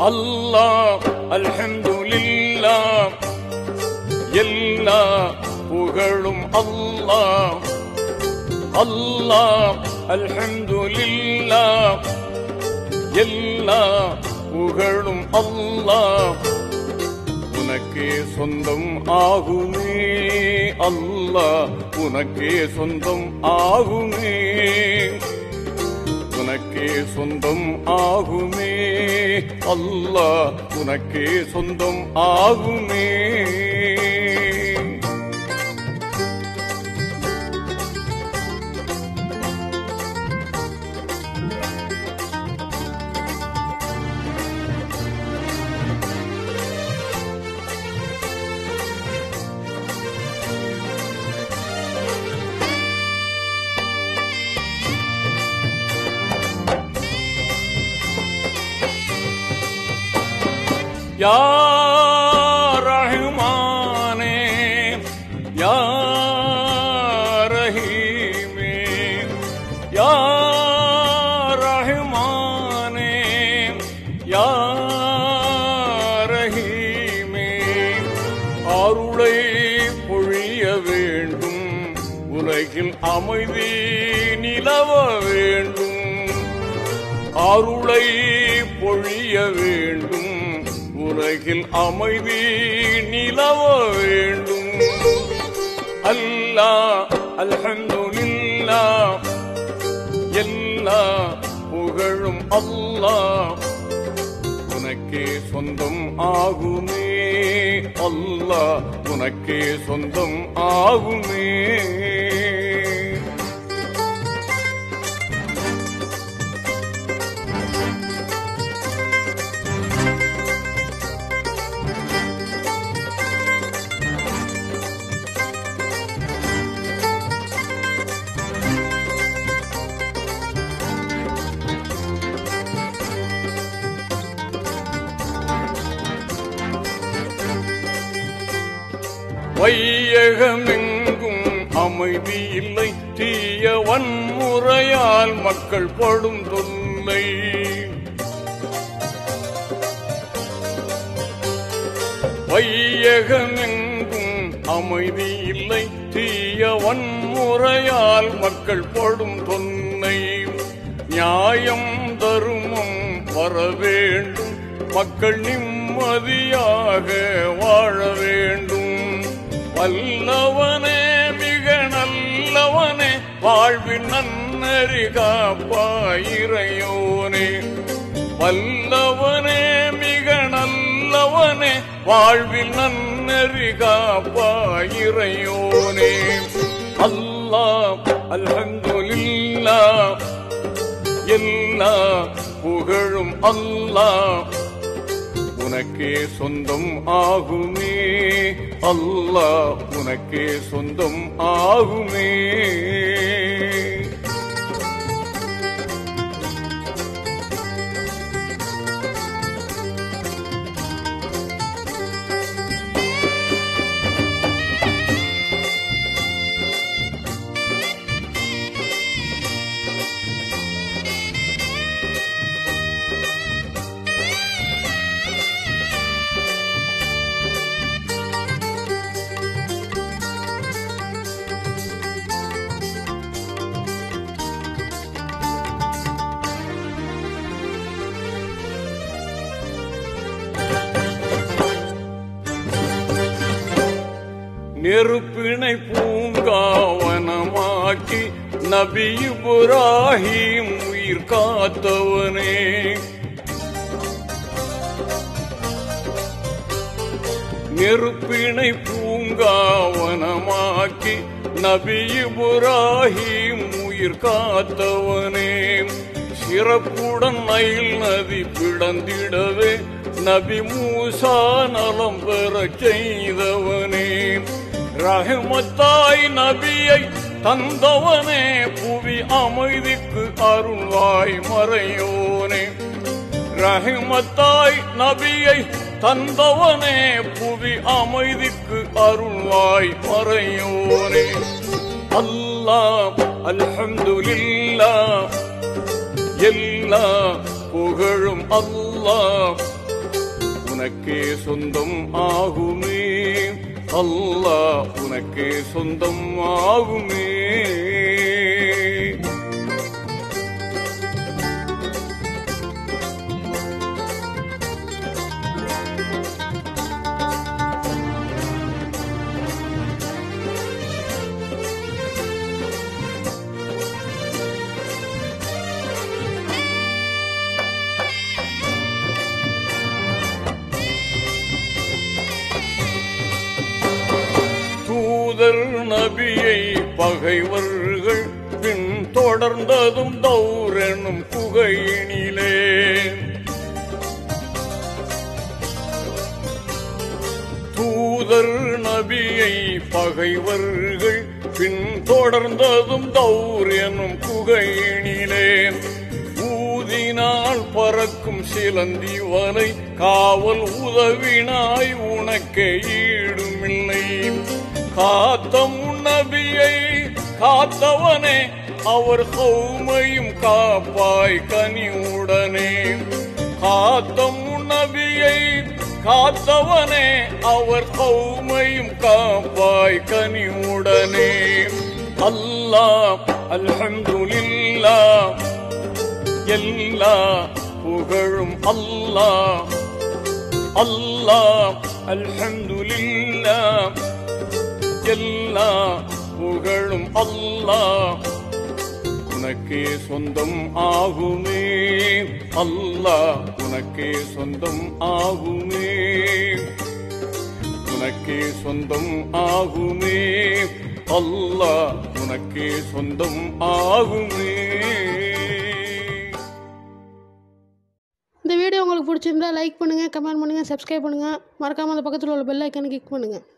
அல்லாஹ் அல்ஹம்துலில்லா எல்லா புகழும் அல்லாஹ் அல்லாஹ் அல்ஹம்துலில்லா எல்லா புகழும் அல்லாஹ் உனக்கே சொந்தம் ஆகுமே அல்லாஹ் உனக்கே சொந்தம் ஆகுமே உனக்கே சொந்தம் ஆகுமே அல்லாஹ் உனக்கே சொந்தம் ஆகுமே யா ரஹ்மானே யா ரஹீமே யா ரஹ்மானே யா ரஹீமே அருளை பொழிய வேண்டும் உலகில் அமைதி நிலவ வேண்டும் அருளை பொழிய வேண்டும் உலகில் அமைதி நிலவ வேண்டும் அல்லாஹ் அல்ஹம்துலில்லா எல்லா புகழும் அல்லாஹ் உனக்கே சொந்தம் ஆகுமே அல்லாஹ் உனக்கே சொந்தம் ஆகுமே வையகமெங்கும் அமைதி இல்லை தீய வன்முறையால் மக்கள் படும் தொல்லை வையகமெங்கும் அமைதி இல்லை தீய வன்முறையால் மக்கள் படும் தொல்லை நியாயம் தருமம் வர வேண்டும் மக்கள் நிம்மதியாக வாழ வேண்டும் வல்லவனே மிக நல்லவனே வாழ்வின் நன்னறி காப்பாயிரையோனே வல்லவனே மிக நல்லவனே வாழ்வில் நன்னறி காப்பாயிரையோனே அல்லாஹ் அல்ஹம்துலில்லா எல்லா புகழும் அல்லாஹ் உனக்கே சொந்தம் ஆகுமே அல்லாஹ் உனக்கே சொந்தம் ஆகுமே நெருப்பினை பூங்காவனமாக்கி நபி இப்ராஹிம் உயிர் காத்தவனே நெருப்பினை பூங்காவனமாக்கி நபி இப்ராஹிம் உயிர் காத்தவனே சிறப்புடன் நயில் நதி பிளந்திடவே நபி மூசா நலம் பெறச் செய்தவனே ரஹமத்தாய் நபியை தந்தவனே புவி அமைதிக்கு அருள்வாய் மறையோனே ரஹமத்தாய் நபியை தந்தவனே புவி அமைதிக்கு அருள்வாய் மறையோனே அல்லாஹ் அல்ஹம்துலில்லாஹ் எல்லா புகழும் அல்லாஹ் உனக்கே சொந்தம் ஆகுமே அல்லாஹ் உனக்கே சொந்தம் ஆகுமே தூதர் நபியை பகைவர்கள் பின் தொடர்ந்ததும் தௌரெனும் குகையினிலே தூதர் நபியை பகைவர்கள் பின் தொடர்ந்ததும் தௌர் எனும் குகையினிலே ஊதினால் பறக்கும் சிலந்தி வலை காவல் உதவினாய் உனக்கு ஈடுமில்லை காத்த முன்னபியை காத்தவனே அவர் கௌமையும் காப்பாய் கனிவுடனே காத்த முன்னபியை காத்தவனே அவர் கௌமையும் காப்பாய் கனிவுடனே அல்லாஹ் அல்ஹம்துலில்லாஹ் எல்லா புகழும் அல்லாஹ் அல்லாஹ் அல்ஹம்துலில்லாஹ் எல்லா புகழும் அல்லாஹ் உனக்கே சொந்தம் ஆகுமே அல்லாஹ் உனக்கே சொந்தம் ஆகுமே உனக்கே சொந்தம் ஆகுமே அல்லாஹ் உனக்கே சொந்தம் ஆகுமே இந்த வீடியோ உங்களுக்கு பிடிச்சிருந்தா லைக் பண்ணுங்கள் கமெண்ட் பண்ணுங்கள் சப்ஸ்கிரைப் பண்ணுங்கள் மறக்காமல் அந்த பக்கத்தில் உள்ள பெல் ஐக்கானை கிளிக் பண்ணுங்கள்